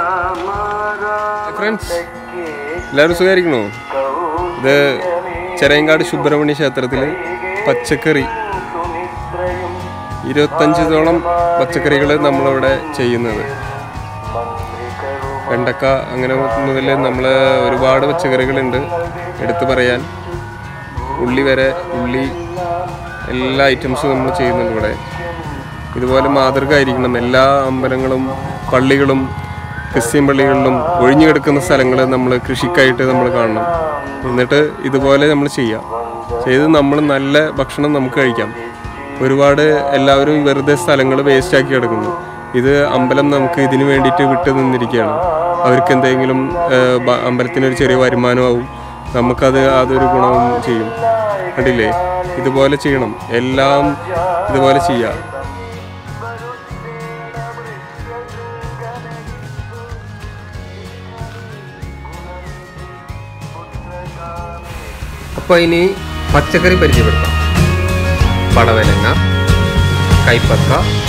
friends എല്ലാവരും സുഖമായിരിക്കണോ ഇത് ചെറയങ്കാട് സുബ്രഹ്മണ്യ ക്ഷേത്രത്തിൽ പച്ചക്കറി ഇരുപത്തഞ്ചോളം പച്ചക്കറികൾ നമ്മളിവിടെ ചെയ്യുന്നത് വെണ്ടക്ക അങ്ങനെ മുതൽ നമ്മൾ ഒരുപാട് പച്ചക്കറികളുണ്ട് എടുത്തു പറയാൻ ഉള്ളി വരെ ഉള്ളി എല്ലാ ഐറ്റംസും നമ്മൾ ചെയ്യുന്നുണ്ട് ഇവിടെ ഇതുപോലെ മാതൃക ആയിരിക്കണം എല്ലാ അമ്പലങ്ങളും പള്ളികളും ക്രിസ്ത്യൻ പള്ളികളിലും ഒഴിഞ്ഞു കിടക്കുന്ന സ്ഥലങ്ങൾ നമ്മൾ കൃഷിക്കായിട്ട് നമ്മൾ കാണണം എന്നിട്ട് ഇതുപോലെ നമ്മൾ ചെയ്യാം ചെയ്ത് നമ്മൾ നല്ല ഭക്ഷണം നമുക്ക് കഴിക്കാം ഒരുപാട് എല്ലാവരും വെറുതെ സ്ഥലങ്ങൾ വേസ്റ്റ് ആക്കി കിടക്കുന്നു ഇത് അമ്പലം നമുക്ക് ഇതിനു വേണ്ടിയിട്ട് വിട്ടു നിന്നിരിക്കുകയാണ് അവർക്ക് എന്തെങ്കിലും ഏഹ്, ബ- അമ്പലത്തിനൊരു ചെറിയ വരുമാനമാവും നമുക്കത് അതൊരു ഗുണവും ചെയ്യും കണ്ടില്ലേ ഇതുപോലെ ചെയ്യണം എല്ലാം ഇതുപോലെ ചെയ്യാം അപ്പോൾ ഇനി പച്ചക്കറി പരിചയപ്പെടുത്താം പടവലങ്ങ കൈപ്പക്ക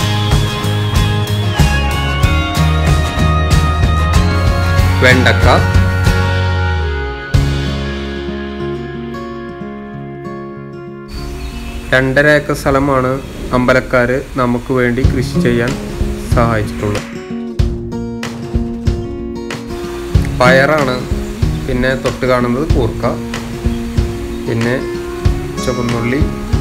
വെണ്ടക്ക രണ്ടര ഏക്കർ സ്ഥലമാണ് അമ്പലക്കാർ നമുക്ക് വേണ്ടി കൃഷി ചെയ്യാൻ സഹായിച്ചിട്ടുള്ളത് പയറാണ് പിന്നെ തൊട്ട് കാണുന്നത് കൂർക്ക പിന്നെ ചുവന്നുള്ളി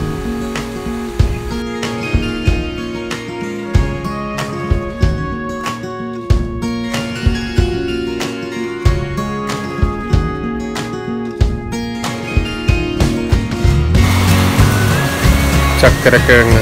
ചക്കരക്കിഴങ്ങ്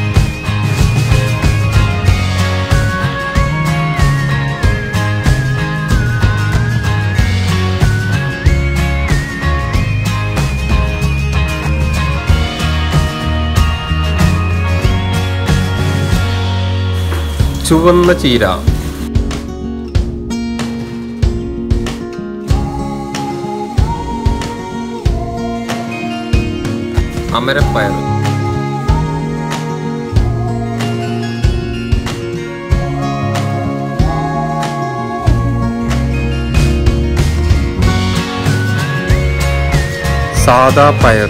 ചുവന്ന ചീര അമരപ്പയർ സാദാ പയർ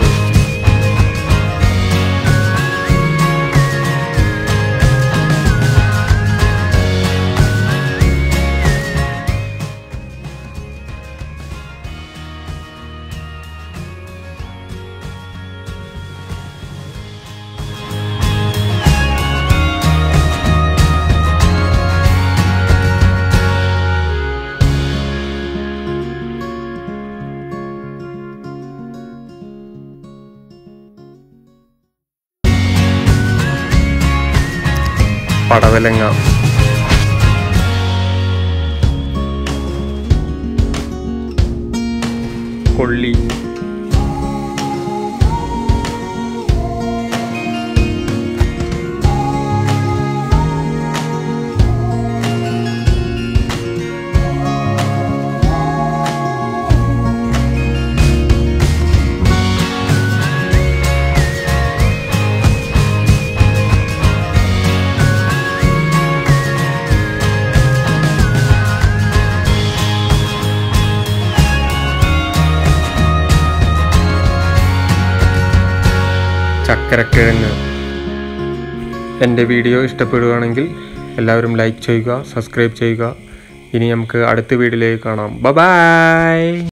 പടവലങ്ങ കൊള്ളി ചക്കരക്കിഴങ്ങ് എൻ്റെ വീഡിയോ ഇഷ്ടപ്പെടുകയാണെങ്കിൽ എല്ലാവരും ലൈക്ക് ചെയ്യുക സബ്സ്ക്രൈബ് ചെയ്യുക ഇനി നമുക്ക് അടുത്ത വീഡിയോയിലേക്ക് കാണാം ബ ബായ്